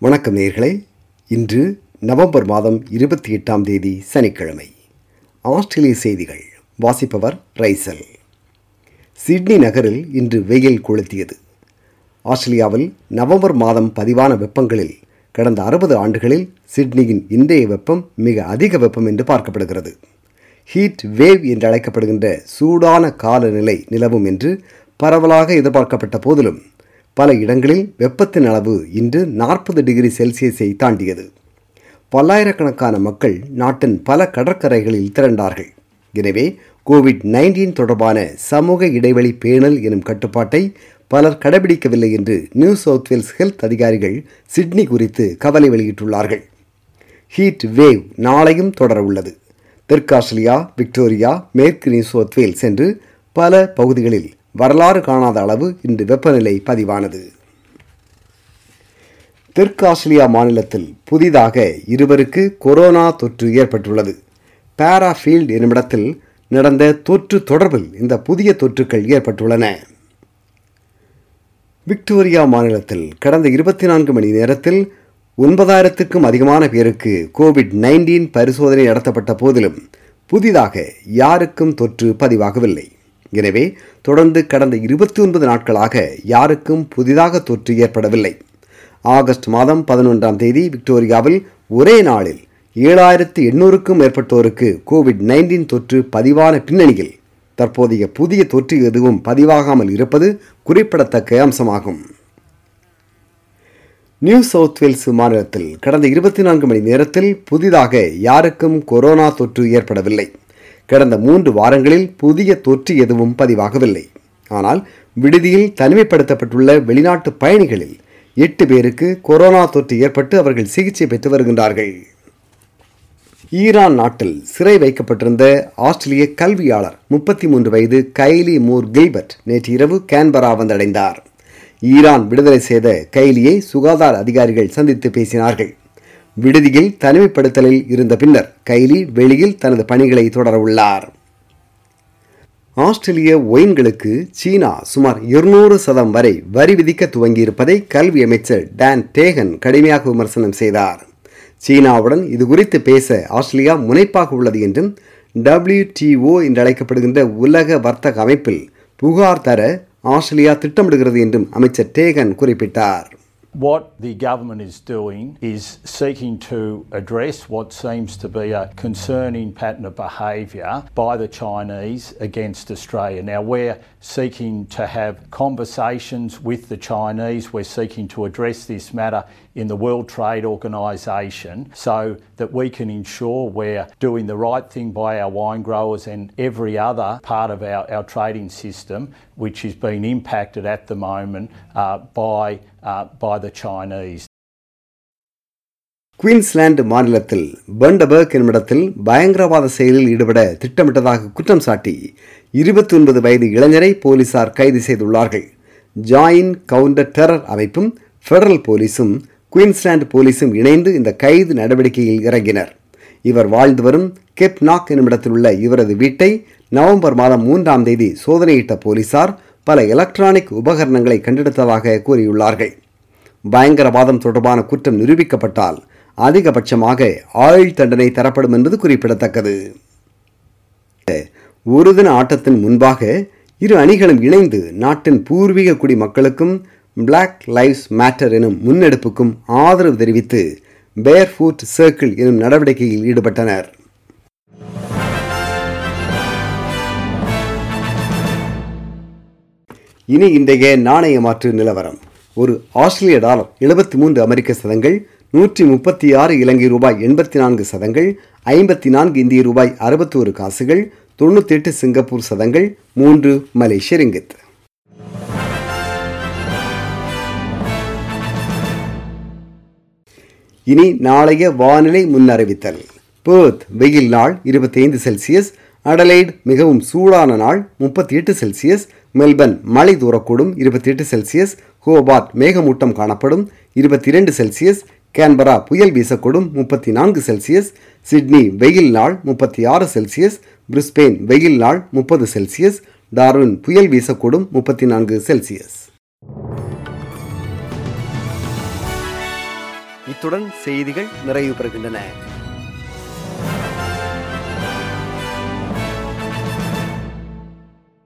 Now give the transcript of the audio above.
வணக்கம் நேர்களே இன்று நவம்பர் மாதம் இருபத்தி எட்டாம் தேதி சனிக்கிழமை ஆஸ்திரேலிய செய்திகள் வாசிப்பவர் ரைசல் சிட்னி நகரில் இன்று வெயில் கொளுத்தியது ஆஸ்திரேலியாவில் நவம்பர் மாதம் பதிவான வெப்பங்களில் கடந்த அறுபது ஆண்டுகளில் சிட்னியின் இன்றைய வெப்பம் மிக அதிக வெப்பம் என்று பார்க்கப்படுகிறது ஹீட் வேவ் என்று அழைக்கப்படுகின்ற சூடான காலநிலை நிலவும் என்று பரவலாக எதிர்பார்க்கப்பட்ட போதிலும் பல இடங்களில் வெப்பத்தின் அளவு இன்று நாற்பது டிகிரி செல்சியஸை தாண்டியது பல்லாயிரக்கணக்கான மக்கள் நாட்டின் பல கடற்கரைகளில் திரண்டார்கள் எனவே கோவிட் நைன்டீன் தொடர்பான சமூக இடைவெளி பேணல் எனும் கட்டுப்பாட்டை பலர் கடைபிடிக்கவில்லை என்று நியூ சவுத் வேல்ஸ் ஹெல்த் அதிகாரிகள் சிட்னி குறித்து கவலை வெளியிட்டுள்ளார்கள் ஹீட் வேவ் நாளையும் தொடர உள்ளது தெற்கு ஆஸ்திரேலியா விக்டோரியா மேற்கு நியூ சவுத் வேல்ஸ் என்று பல பகுதிகளில் வரலாறு காணாத அளவு இன்று வெப்பநிலை பதிவானது தெற்கு ஆஸ்திரேலியா மாநிலத்தில் புதிதாக இருவருக்கு கொரோனா தொற்று ஏற்பட்டுள்ளது பாராஃபீல்ட் என்னுமிடத்தில் நடந்த தொற்று தொடர்பில் இந்த புதிய தொற்றுக்கள் ஏற்பட்டுள்ளன விக்டோரியா மாநிலத்தில் கடந்த இருபத்தி நான்கு மணி நேரத்தில் ஒன்பதாயிரத்துக்கும் அதிகமான பேருக்கு கோவிட் நைன்டீன் பரிசோதனை நடத்தப்பட்ட போதிலும் புதிதாக யாருக்கும் தொற்று பதிவாகவில்லை எனவே தொடர்ந்து கடந்த இருபத்தி ஒன்பது நாட்களாக யாருக்கும் புதிதாக தொற்று ஏற்படவில்லை ஆகஸ்ட் மாதம் பதினொன்றாம் தேதி விக்டோரியாவில் ஒரே நாளில் ஏழாயிரத்து எண்ணூறுக்கும் மேற்பட்டோருக்கு கோவிட் நைன்டீன் தொற்று பதிவான பின்னணியில் தற்போதைய புதிய தொற்று எதுவும் பதிவாகாமல் இருப்பது குறிப்பிடத்தக்க அம்சமாகும் நியூ சவுத் வேல்ஸ் மாநிலத்தில் கடந்த இருபத்தி நான்கு மணி நேரத்தில் புதிதாக யாருக்கும் கொரோனா தொற்று ஏற்படவில்லை கடந்த மூன்று வாரங்களில் புதிய தொற்று எதுவும் பதிவாகவில்லை ஆனால் விடுதியில் தனிமைப்படுத்தப்பட்டுள்ள வெளிநாட்டு பயணிகளில் எட்டு பேருக்கு கொரோனா தொற்று ஏற்பட்டு அவர்கள் சிகிச்சை பெற்று வருகின்றார்கள் ஈரான் நாட்டில் சிறை வைக்கப்பட்டிருந்த ஆஸ்திரேலிய கல்வியாளர் முப்பத்தி மூன்று வயது கைலி மூர் கில்பர்ட் நேற்று இரவு கேன்பரா வந்தடைந்தார் ஈரான் விடுதலை செய்த கைலியை சுகாதார அதிகாரிகள் சந்தித்து பேசினார்கள் விடுதியில் தனிமைப்படுத்தலில் இருந்த பின்னர் கைலி வெளியில் தனது பணிகளை தொடர உள்ளார் ஆஸ்திரேலிய ஒயின்களுக்கு சீனா சுமார் இருநூறு சதம் வரை வரி விதிக்க துவங்கியிருப்பதை கல்வி அமைச்சர் டான் டேகன் கடுமையாக விமர்சனம் செய்தார் சீனாவுடன் இது குறித்து பேச ஆஸ்திரேலியா முனைப்பாக உள்ளது என்றும் டபிள்யூடிஓ என்று அழைக்கப்படுகின்ற உலக வர்த்தக அமைப்பில் புகார் தர ஆஸ்திரேலியா திட்டமிடுகிறது என்றும் அமைச்சர் டேகன் குறிப்பிட்டார் What the government is doing is seeking to address what seems to be a concerning pattern of behaviour by the Chinese against Australia. Now, we're seeking to have conversations with the Chinese. We're seeking to address this matter in the World Trade Organisation so that we can ensure we're doing the right thing by our wine growers and every other part of our, our trading system, which is being impacted at the moment uh, by, uh, by the Chinese. Queensland மாநிலத்தில் Bundaberg என்னுமிடத்தில் பயங்கரவாத செயலில் ஈடுபட திட்டமிட்டதாக குற்றம் சாட்டி இருபத்தி ஒன்பது வயது இளைஞரை போலீசார் கைது செய்துள்ளார்கள் ஜாயின் கவுண்டர் டெரர் அமைப்பும் ஃபெடரல் போலீஸும் குயின்ஸ்லாந்து போலீஸும் இணைந்து இந்த கைது நடவடிக்கையில் இறங்கினர் இவர் வாழ்ந்து வரும் கெப் நாக் என்னுமிடத்தில் உள்ள இவரது வீட்டை நவம்பர் மாதம் மூன்றாம் தேதி சோதனையிட்ட போலீசார் பல எலக்ட்ரானிக் உபகரணங்களை கண்டெடுத்ததாக கூறியுள்ளார்கள் பயங்கரவாதம் தொடர்பான குற்றம் நிரூபிக்கப்பட்டால் அதிகபட்சமாக ஆயுள் தண்டனை தரப்படும் என்பது குறிப்பிடத்தக்கது ஒரு தின ஆட்டத்தின் முன்பாக இரு அணிகளும் இணைந்து நாட்டின் பூர்வீக குடி மக்களுக்கும் பிளாக் லைவ்ஸ் மேட்டர் எனும் முன்னெடுப்புக்கும் ஆதரவு தெரிவித்து பேர்ஃபுட் சர்க்கிள் எனும் நடவடிக்கையில் ஈடுபட்டனர் இனி இன்றைய நாணய மாற்று நிலவரம் ஒரு ஆஸ்திரேலிய டாலர் எழுபத்தி மூன்று அமெரிக்க சதங்கள் நூற்றி முப்பத்தி ஆறு இலங்கை ரூபாய் எண்பத்தி நான்கு சதங்கள் ஐம்பத்தி நான்கு இந்திய ரூபாய் அறுபத்தி ஒரு காசுகள் தொண்ணூற்றி எட்டு சிங்கப்பூர் சதங்கள் மூன்று மலேசிய ரிங்கித் இனி நாளைய வானிலை முன்னறிவித்தல் பேர்த் வெயில் நாள் இருபத்தைந்து செல்சியஸ் அடலைட் மிகவும் சூடான நாள் முப்பத்தி எட்டு செல்சியஸ் மெல்பர்ன் மழை தூரக்கூடும் இருபத்தி எட்டு செல்சியஸ் ஹோபார்ட் மேகமூட்டம் காணப்படும் இருபத்தி இரண்டு செல்சியஸ் கேன்பரா புயல் வீசக்கூடும் முப்பத்தி நான்கு செல்சியஸ் சிட்னி வெயில் நாள் முப்பத்தி ஆறு செல்சியஸ் பிரிஸ்பெயின் வெயில் நாள் முப்பது செல்சியஸ் டார்வின் புயல் வீசக்கூடும் முப்பத்தி நான்கு செல்சியஸ் இத்துடன் செய்திகள் நிறைவு பெறுகின்றன